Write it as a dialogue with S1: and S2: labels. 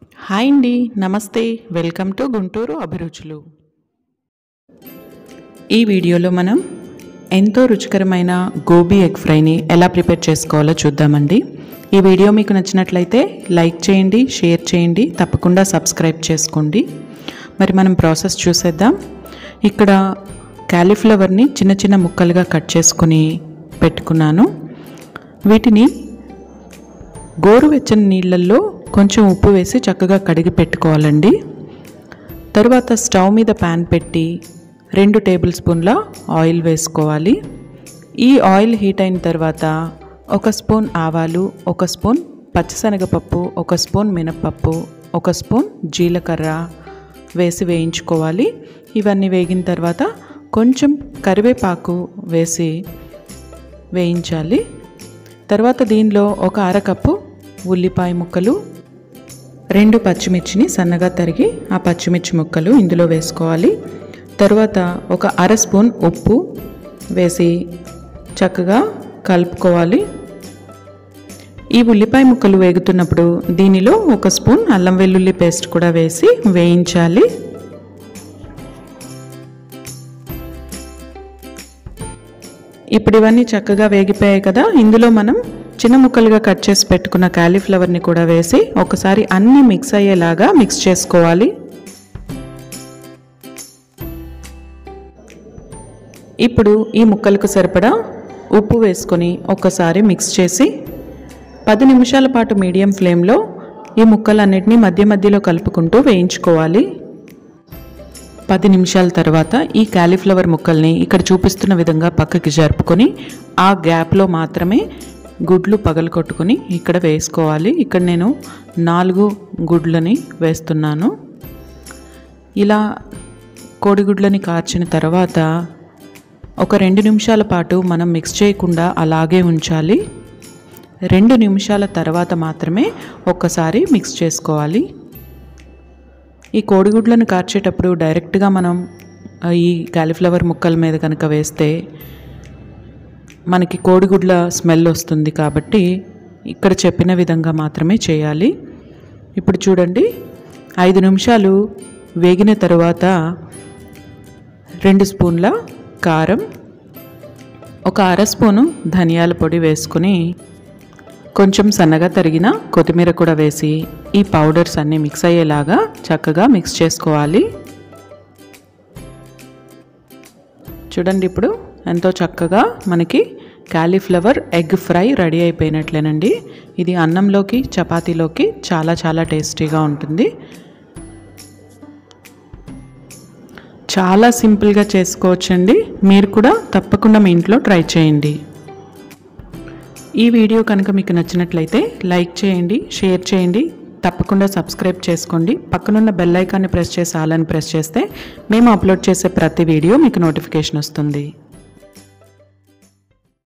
S1: hi అండి నమస్తే welcome to Guntur అభిరుచులు ఈ వీడియోలో మనం ఎంతో రుచికరమైన గోబీ ఎగ్ ఫ్రైని ఎలా ప్రిపేర్ చేసుకోవాలో చూద్దామండి ఈ వీడియో మీకు నచ్చినట్లయితే లైక్ చేయండి షేర్ చేయండి తప్పకుండా సబ్స్క్రైబ్ చేసుకోండి మరి మనం ప్రాసెస్ చూసేద్దాం ఇక్కడ క్యాలీఫ్లవర్ని చిన్న చిన్న ముక్కలుగా కట్ చేసుకుని పెట్టుకున్నాను వీటిని గోరువెచ్చని నీళ్ళల్లో కొంచెం ఉప్పు వేసి చక్కగా కడిగి పెట్టుకోవాలండి తరువాత స్టవ్ మీద ప్యాన్ పెట్టి రెండు టేబుల్ స్పూన్ల ఆయిల్ వేసుకోవాలి ఈ ఆయిల్ హీట్ అయిన తర్వాత ఒక స్పూన్ ఆవాలు ఒక స్పూన్ పచ్చిశనగపప్పు ఒక స్పూన్ మినప్పప్పు ఒక స్పూన్ జీలకర్ర వేసి వేయించుకోవాలి ఇవన్నీ వేగిన తర్వాత కొంచెం కరివేపాకు వేసి వేయించాలి తర్వాత దీనిలో ఒక అరకప్పు ఉల్లిపాయ ముక్కలు రెండు పచ్చిమిర్చిని సన్నగా తరిగి ఆ పచ్చిమిర్చి ముక్కలు ఇందులో వేసుకోవాలి తర్వాత ఒక అర స్పూన్ ఉప్పు వేసి చక్కగా కలుపుకోవాలి ఈ ఉల్లిపాయ ముక్కలు వేగుతున్నప్పుడు దీనిలో ఒక స్పూన్ అల్లం వెల్లుల్లి పేస్ట్ కూడా వేసి వేయించాలి ఇప్పుడు ఇవన్నీ చక్కగా వేగిపోయాయి కదా ఇందులో మనం చిన్న ముక్కలుగా కట్ చేసి పెట్టుకున్న కాలీఫ్లవర్ని కూడా వేసి ఒకసారి అన్నీ మిక్స్ అయ్యేలాగా మిక్స్ చేసుకోవాలి ఇప్పుడు ఈ ముక్కలకు సరిపడా ఉప్పు వేసుకొని ఒక్కసారి మిక్స్ చేసి పది నిమిషాల పాటు మీడియం ఫ్లేమ్లో ఈ ముక్కలన్నిటినీ మధ్య మధ్యలో కలుపుకుంటూ వేయించుకోవాలి పది నిమిషాల తర్వాత ఈ కాలీఫ్లవర్ ముక్కల్ని ఇక్కడ చూపిస్తున్న విధంగా పక్కకి జరుపుకొని ఆ గ్యాప్లో మాత్రమే గుడ్లు పగలగొట్టుకొని ఇక్కడ వేసుకోవాలి ఇక్కడ నేను నాలుగు గుడ్లని వేస్తున్నాను ఇలా కోడిగుడ్లని కార్చిన తర్వాత ఒక రెండు నిమిషాల పాటు మనం మిక్స్ చేయకుండా అలాగే ఉంచాలి రెండు నిమిషాల తర్వాత మాత్రమే ఒక్కసారి మిక్స్ చేసుకోవాలి ఈ కోడిగుడ్లను కార్చేటప్పుడు డైరెక్ట్గా మనం ఈ కాలీఫ్లవర్ ముక్కల మీద కనుక వేస్తే మనకి కోడిగుడ్ల స్మెల్ వస్తుంది కాబట్టి ఇక్కడ చెప్పిన విధంగా మాత్రమే చేయాలి ఇప్పుడు చూడండి ఐదు నిమిషాలు వేగిన తరువాత రెండు స్పూన్ల కారం ఒక అర స్పూను ధనియాల పొడి వేసుకొని కొంచెం సన్నగా తరిగిన కొత్తిమీర కూడా వేసి ఈ పౌడర్స్ అన్నీ మిక్స్ అయ్యేలాగా చక్కగా మిక్స్ చేసుకోవాలి చూడండి ఇప్పుడు ఎంతో చక్కగా మనకి కాలీఫ్లవర్ ఎగ్ ఫ్రై రెడీ అయిపోయినట్లేనండి ఇది అన్నంలోకి చపాతీలోకి చాలా చాలా టేస్టీగా ఉంటుంది చాలా సింపుల్గా చేసుకోవచ్చండి మీరు కూడా తప్పకుండా మీ ఇంట్లో ట్రై చేయండి ఈ వీడియో కనుక మీకు నచ్చినట్లయితే లైక్ చేయండి షేర్ చేయండి తప్పకుండా సబ్స్క్రైబ్ చేసుకోండి పక్కనున్న బెల్ ఐకాన్ని ప్రెస్ చేసి ఆలని ప్రెస్ చేస్తే మేము అప్లోడ్ చేసే ప్రతి వీడియో మీకు నోటిఫికేషన్ వస్తుంది